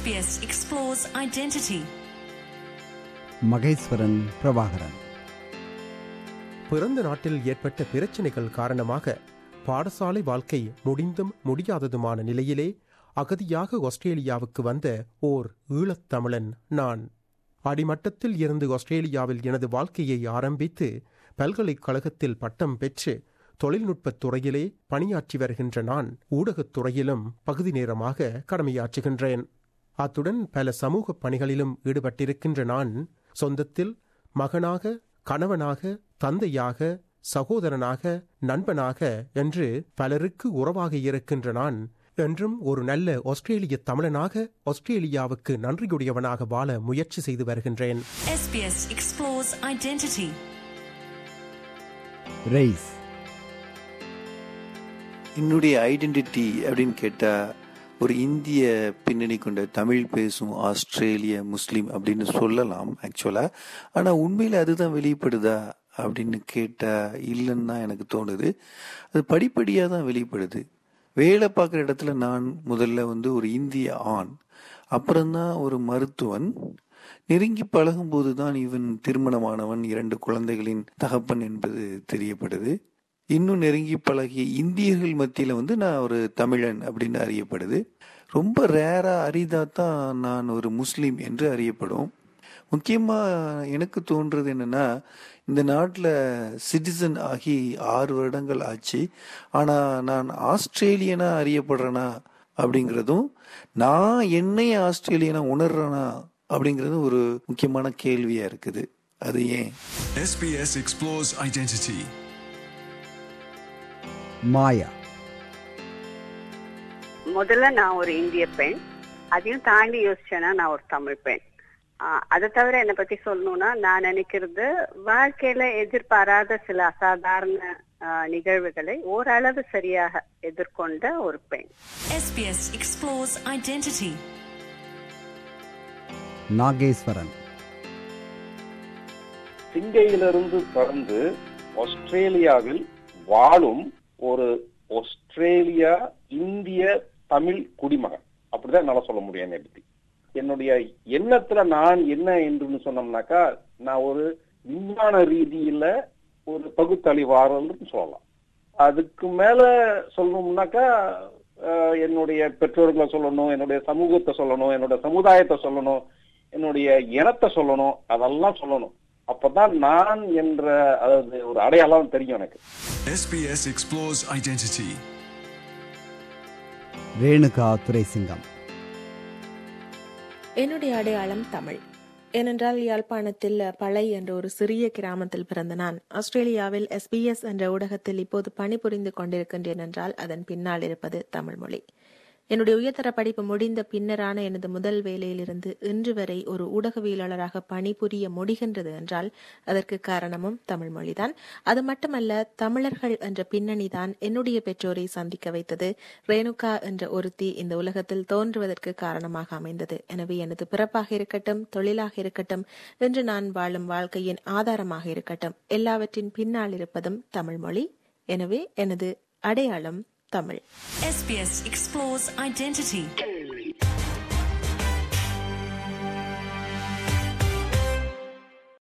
SBS explores identity. Maheswaran Prabhakaran பிறந்த நாட்டில் ஏற்பட்ட பிரச்சினைகள் காரணமாக பாடசாலை வாழ்க்கை முடிந்தும் முடியாததுமான நிலையிலே அகதியாக ஆஸ்திரேலியாவுக்கு வந்த ஓர் ஈழத்தமிழன் நான் அடிமட்டத்தில் இருந்து ஆஸ்திரேலியாவில் எனது வாழ்க்கையை ஆரம்பித்து பல்கலைக்கழகத்தில் பட்டம் பெற்று தொழில்நுட்பத் துறையிலே பணியாற்றி வருகின்ற நான் ஊடகத் துறையிலும் பகுதி நேரமாக கடமையாற்றுகின்றேன் அத்துடன் பல சமூக பணிகளிலும் ஈடுபட்டிருக்கின்ற நான் சொந்தத்தில் மகனாக கணவனாக தந்தையாக சகோதரனாக நண்பனாக என்று பலருக்கு உறவாக இருக்கின்ற நான் என்றும் ஒரு நல்ல ஆஸ்திரேலிய தமிழனாக ஆஸ்திரேலியாவுக்கு நன்றியுடையவனாக வாழ முயற்சி செய்து வருகின்றேன் SBS explores identity. ரெய்ஸ் என்னுடைய ஐடென்டிட்டி அப்படின்னு கேட்டா ஒரு இந்திய பின்னணி கொண்ட தமிழ் பேசும் ஆஸ்திரேலிய முஸ்லீம் அப்படின்னு சொல்லலாம் ஆக்சுவலா ஆனா உண்மையில அதுதான் வெளிப்படுதா அப்படின்னு கேட்டா இல்லைன்னு தான் எனக்கு தோணுது அது படிப்படியா தான் வெளிப்படுது வேலை பார்க்குற இடத்துல நான் முதல்ல வந்து ஒரு இந்திய ஆண் அப்புறம்தான் ஒரு மருத்துவன் நெருங்கி பழகும்போது தான் இவன் திருமணமானவன் இரண்டு குழந்தைகளின் தகப்பன் என்பது தெரியப்படுது இன்னும் நெருங்கி பழகிய இந்தியர்கள் மத்தியில வந்து நான் ஒரு தமிழன் அப்படின்னு அறியப்படுது ரொம்ப ரேரா அரிதா தான் நான் ஒரு முஸ்லீம் என்று அறியப்படும் முக்கியமா எனக்கு தோன்றது என்னன்னா இந்த நாட்டில் சிட்டிசன் ஆகி ஆறு வருடங்கள் ஆச்சு ஆனா நான் ஆஸ்திரேலியனா அறியப்படுறேனா அப்படிங்கிறதும் நான் என்னை ஆஸ்திரேலியனா உணர்றேனா அப்படிங்கிறது ஒரு முக்கியமான கேள்வியா இருக்குது அது ஏன் SBS explores identity. மாயா முதல்ல நான் ஒரு இந்திய பெண் அதையும் தாண்டி யோசிச்சேன்னா நான் ஒரு தமிழ் பெண் ஆஹ் அதை தவிர என்னை பத்தி சொல்லணும்னா நான் நினைக்கிறது வாழ்க்கையில எதிர்பாராத சில அசாதாரண ஆஹ் நிகழ்வுகளை ஓரளவு சரியாக எதிர்கொண்ட ஒரு பெண் SBS explores identity. நாகேஸ்வரன் சிங்கையிலிருந்து பிறந்து ஆஸ்திரேலியாவில் வாழும் ஒரு ஆஸ்திரேலியா இந்திய தமிழ் குடிமகன் அப்படிதான் என்னால சொல்ல முடியும் என்னை பத்தி என்னுடைய எண்ணத்துல நான் என்ன என்று சொன்னோம்னாக்கா நான் ஒரு விஞ்ஞான ரீதியில ஒரு பகுத்தறிவாளர்னு சொல்லலாம் அதுக்கு மேல சொல்லணும்னாக்கா அஹ், என்னுடைய பெற்றோர்களை சொல்லணும் என்னுடைய சமூகத்தை சொல்லணும் என்னுடைய சமுதாயத்தை சொல்லணும் என்னுடைய இனத்தை சொல்லணும் அதெல்லாம் சொல்லணும் அப்பதான் நான் என்ற அதாவது ஒரு அடையாளம் தெரியும் எனக்கு SBS explores identity. Renuka Thuraisingam என்னுடைய அடையாளம் தமிழ் ஏனென்றால் யாழ்ப்பாணத்தில் பளை என்ற ஒரு சிறிய கிராமத்தில் பிறந்த நான் ஆஸ்திரேலியாவில் எஸ்பிஎஸ் என்ற ஊடகத்தில் இப்போது பணிபுரிந்து கொண்டிருக்கின்றேன் என்றால் அதன் பின்னால் இருப்பது தமிழ் மொழி என்னுடைய உயர்தர படிப்பு முடிந்த பின்னரான எனது முதல் வேலையிலிருந்து இன்று வரை ஒரு ஊடகவியலாளராக பணிபுரிய முடிகின்றது என்றால் அதற்கு காரணமும் தமிழ் மொழிதான் அது மட்டுமல்ல தமிழர்கள் என்ற பின்னணிதான் என்னுடைய பெற்றோரை சந்திக்க வைத்தது ரேணுகா என்ற ஒருத்தி இந்த உலகத்தில் தோன்றுவதற்கு காரணமாக அமைந்தது எனவே எனது பிறப்பாக இருக்கட்டும் தொழிலாக இருக்கட்டும் என்று நான் வாழும் வாழ்க்கையின் ஆதாரமாக இருக்கட்டும் எல்லாவற்றின் பின்னால் இருப்பதும் தமிழ் மொழி எனவே எனது அடையாளம் தமிழ் SBS explores identity.